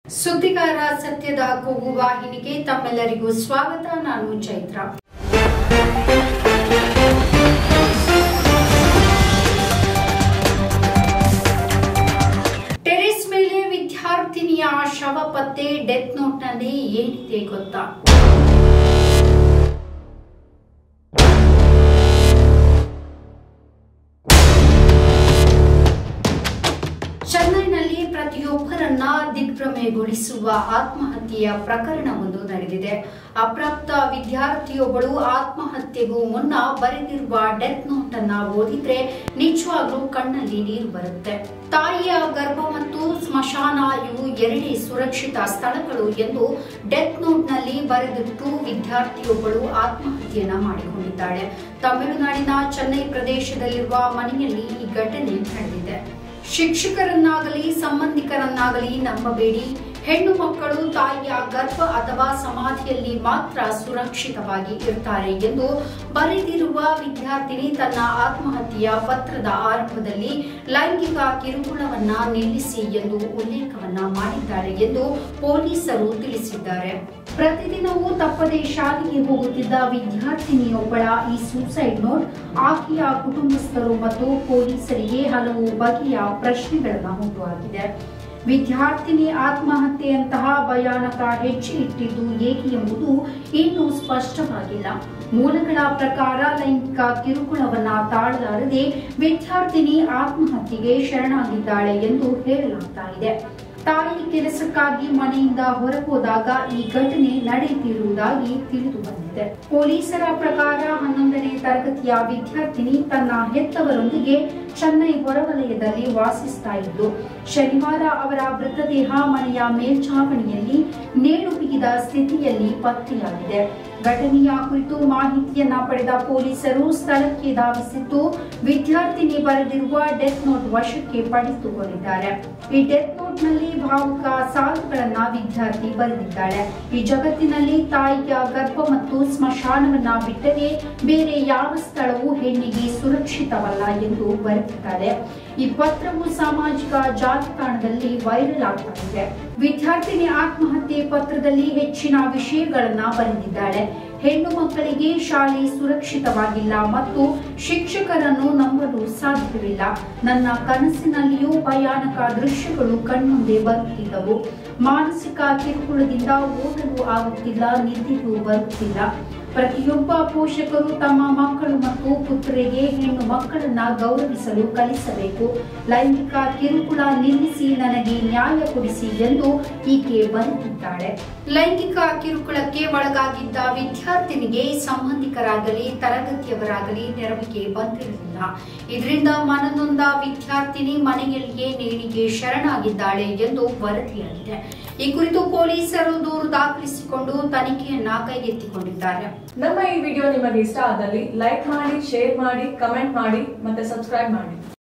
ಸುದ್ದಿಗಾರ ಸತ್ಯದ ಕೂಗು ವಾಹಿನಿಗೆ ತಮ್ಮೆಲ್ಲರಿಗೂ ಸ್ವಾಗತ ನಾನು ಚೈತ್ರ ಟೆರೆಸ್ ಮೇಲೆ ವಿದ್ಯಾರ್ಥಿನಿಯ ಶವ ಪತ್ತೆ ಡೆತ್ ನೋಟ್ನಲ್ಲಿ ಏನಿದೆ ಗೊತ್ತಾ ಚೆನ್ನೈನಲ್ಲಿ ಪ್ರತಿಯೊಬ್ಬರನ್ನ ದಿಗ್ಭ್ರಮೆಗೊಳಿಸುವ ಆತ್ಮಹತ್ಯೆಯ ಪ್ರಕರಣವೊಂದು ನಡೆದಿದೆ ಅಪ್ರಾಪ್ತ ವಿದ್ಯಾರ್ಥಿಯೊಬ್ಬಳು ಆತ್ಮಹತ್ಯೆಗೂ ಮುನ್ನ ಬರೆದಿರುವ ಡೆತ್ ನೋಟ್ ಅನ್ನ ಓದಿದ್ರೆ ನಿಜವಾಗ್ಲೂ ಕಣ್ಣಲ್ಲಿ ನೀರು ಬರುತ್ತೆ ತಾಯಿಯ ಗರ್ಭ ಮತ್ತು ಸ್ಮಶಾನ ಇವು ಎರಡೇ ಸುರಕ್ಷಿತ ಸ್ಥಳಗಳು ಎಂದು ಡೆತ್ ನೋಟ್ನಲ್ಲಿ ಬರೆದಿಟ್ಟು ವಿದ್ಯಾರ್ಥಿಯೊಬ್ಬಳು ಆತ್ಮಹತ್ಯೆಯನ್ನ ಮಾಡಿಕೊಂಡಿದ್ದಾಳೆ ತಮಿಳುನಾಡಿನ ಚೆನ್ನೈ ಪ್ರದೇಶದಲ್ಲಿರುವ ಮನೆಯಲ್ಲಿ ಈ ಘಟನೆ ನಡೆದಿದೆ ಶಿಕ್ಷಕರನ್ನಾಗಲಿ ಸಂಬಂಧಿಕರನ್ನಾಗಲಿ ನಂಬಬೇಡಿ ಹೆಣ್ಣು ಮಕ್ಕಳು ತಾಯಿಯ ಗರ್ಭ ಅಥವಾ ಸಮಾಧಿಯಲ್ಲಿ ಮಾತ್ರ ಸುರಕ್ಷಿತವಾಗಿ ಇರ್ತಾರೆ ಎಂದು ಬರೆದಿರುವ ವಿದ್ಯಾರ್ಥಿನಿ ತನ್ನ ಆತ್ಮಹತ್ಯೆಯ ಪತ್ರದ ಆರಂಭದಲ್ಲಿ ಲೈಂಗಿಕ ಕಿರುಕುಳವನ್ನ ನಿಲ್ಲಿಸಿ ಎಂದು ಉಲ್ಲೇಖವನ್ನ ಮಾಡಿದ್ದಾರೆ ಎಂದು ಪೊಲೀಸರು ತಿಳಿಸಿದ್ದಾರೆ ಪ್ರತಿದಿನವೂ ತಪ್ಪದೆ ಶಾಲೆಗೆ ಹೋಗುತ್ತಿದ್ದ ವಿದ್ಯಾರ್ಥಿನಿಯೊಬ್ಬಳ ಈ ಸೂಸೈಡ್ ನೋಟ್ ಆಕೆಯ ಕುಟುಂಬಸ್ಥರು ಮತ್ತು ಪೊಲೀಸರಿಗೆ ಹಲವು ಬಗೆಯ ಪ್ರಶ್ನೆಗಳನ್ನ ಹುಟ್ಟುಹಾಕಿದೆ ವಿದ್ಯಾರ್ಥಿನಿ ಆತ್ಮಹತ್ಯೆಯಂತಹ ಭಯಾನಕ ಹೆಜ್ಜೆ ಇಟ್ಟಿದ್ದು ಏಕೆ ಎಂಬುದು ಇನ್ನೂ ಸ್ಪಷ್ಟವಾಗಿಲ್ಲ ಮೂಲಗಳ ಪ್ರಕಾರ ಲೈಂಗಿಕ ಕಿರುಕುಳವನ್ನ ತಾಳಲಾರದೆ ವಿದ್ಯಾರ್ಥಿನಿ ಆತ್ಮಹತ್ಯೆಗೆ ಶರಣಾಗಿದ್ದಾಳೆ ಎಂದು ಹೇಳಲಾಗ್ತಾ ಇದೆ ತಾಯಿ ಕೆಲಸಕ್ಕಾಗಿ ಮನೆಯಿಂದ ಹೊರಗೋದಾಗ ಈ ಘಟನೆ ನಡೆಯುತ್ತಿರುವುದಾಗಿ ತಿಳಿದು ಬಂದಿದೆ ಪೊಲೀಸರ ಪ್ರಕಾರ ಹನ್ನೊಂದನೇ ತರಗತಿಯ ವಿದ್ಯಾರ್ಥಿನಿ ತನ್ನ ಹೆತ್ತವರೊಂದಿಗೆ ಚೆನ್ನೈ ಹೊರವಲಯದಲ್ಲಿ ವಾಸಿಸ್ತಾ ಇದ್ದು ಶನಿವಾರ ಅವರ ಮೃತದೇಹ ಮನೆಯ ಮೇಲ್ಛಾವಣಿಯಲ್ಲಿ ನೇಣು ಬಿಗಿದ ಸ್ಥಿತಿಯಲ್ಲಿ ಪತ್ತೆಯಾಗಿದೆ ಘಟನೆಯ ಕುರಿತು ಮಾಹಿತಿಯನ್ನ ಪಡೆದ ಪೊಲೀಸರು ಸ್ಥಳಕ್ಕೆ ಧಾವಿಸಿದ್ದು ವಿದ್ಯಾರ್ಥಿನಿ ಬರೆದಿರುವ ಡೆತ್ ನೋಟ್ ವಶಕ್ಕೆ ಪಡೆದುಕೊಂಡಿದ್ದಾರೆ ಈ ಡೆತ್ ನೋಟ್ ನಲ್ಲಿ ಭಾವುಕ ಸಾಲುಗಳನ್ನ ವಿದ್ಯಾರ್ಥಿ ಬರೆದಿದ್ದಾಳೆ ಈ ಜಗತ್ತಿನಲ್ಲಿ ತಾಯಿಯ ಗರ್ಭ ಮತ್ತು ಸ್ಮಶಾನವನ್ನ ಬಿಟ್ಟರೆ ಬೇರೆ ಯಾವ ಸ್ಥಳವೂ ಹೆಣ್ಣಿಗೆ ಸುರಕ್ಷಿತವಲ್ಲ ಎಂದು ಬರೆದಿದ್ದಾರೆ ಈ ಪತ್ರವು ಸಾಮಾಜಿಕ ಜಾಲತಾಣದಲ್ಲಿ ವೈರಲ್ ಆಗ್ತಾ ಇದೆ ವಿದ್ಯಾರ್ಥಿನಿ ಆತ್ಮಹತ್ಯೆ ಪತ್ರದಲ್ಲಿ ಹೆಚ್ಚಿನ ವಿಷಯಗಳನ್ನ ಬರೆದಿದ್ದಾಳೆ ಹೆಣ್ಣು ಮಕ್ಕಳಿಗೆ ಶಾಲೆ ಸುರಕ್ಷಿತವಾಗಿಲ್ಲ ಮತ್ತು ಶಿಕ್ಷಕರನ್ನು ನಂಬಲು ಸಾಧ್ಯವಿಲ್ಲ ನನ್ನ ಕನಸಿನಲ್ಲಿಯೂ ಭಯಾನಕ ದೃಶ್ಯಗಳು ಕಣ್ಮುಂದೆ ಬರುತ್ತಿದ್ದವು ಮಾನಸಿಕ ಕಿರುಕುಳದಿಂದ ಓದಲು ಆಗುತ್ತಿಲ್ಲ ನಿದ್ದೆಗೂ ಬರುತ್ತಿಲ್ಲ ಪ್ರತಿಯೊಬ್ಬ ಪೋಷಕರು ತಮ್ಮ ಮಕ್ಕಳು ಮತ್ತು ಪುತ್ರಿಗೆ ಹೆಣ್ಣು ಮಕ್ಕಳನ್ನ ಗೌರವಿಸಲು ಕಲಿಸಬೇಕು ಲೈಂಗಿಕ ಕಿರುಕುಳ ನಿಲ್ಲಿಸಿ ನನಗೆ ನ್ಯಾಯ ಕೊಡಿಸಿ ಎಂದು ಈಕೆ ಬರೆದಿದ್ದಾಳೆ ಲೈಂಗಿಕ ಕಿರುಕುಳಕ್ಕೆ ಒಳಗಾಗಿದ್ದ ವಿದ್ಯಾರ್ಥಿನಿಗೆ ಸಂಬಂಧಿಕರಾಗಲಿ ತರಗತಿಯವರಾಗಲಿ ನೆರವಿಗೆ ಬಂದಿರಲಿಲ್ಲ ಇದರಿಂದ ಮನನೊಂದ ವಿದ್ಯಾರ್ಥಿನಿ ಮನೆಯಲ್ಲಿಯೇ ನೇಣಿಗೆ ಶರಣಾಗಿದ್ದಾಳೆ ಎಂದು ವರದಿಯಾಗಿದೆ ಈ ಕುರಿತು ಪೊಲೀಸರು ದೂರು ದಾಖಲಿಸಿಕೊಂಡು ತನಿಖೆಯನ್ನ ಕೈಗೆತ್ತಿಕೊಂಡಿದ್ದಾರೆ ನಮ್ಮ ಈ ವಿಡಿಯೋ ನಿಮಗೆ ಇಷ್ಟ ಆದಲ್ಲಿ ಲೈಕ್ ಮಾಡಿ ಶೇರ್ ಮಾಡಿ ಕಮೆಂಟ್ ಮಾಡಿ ಮತ್ತೆ ಸಬ್ಸ್ಕ್ರೈಬ್ ಮಾಡಿ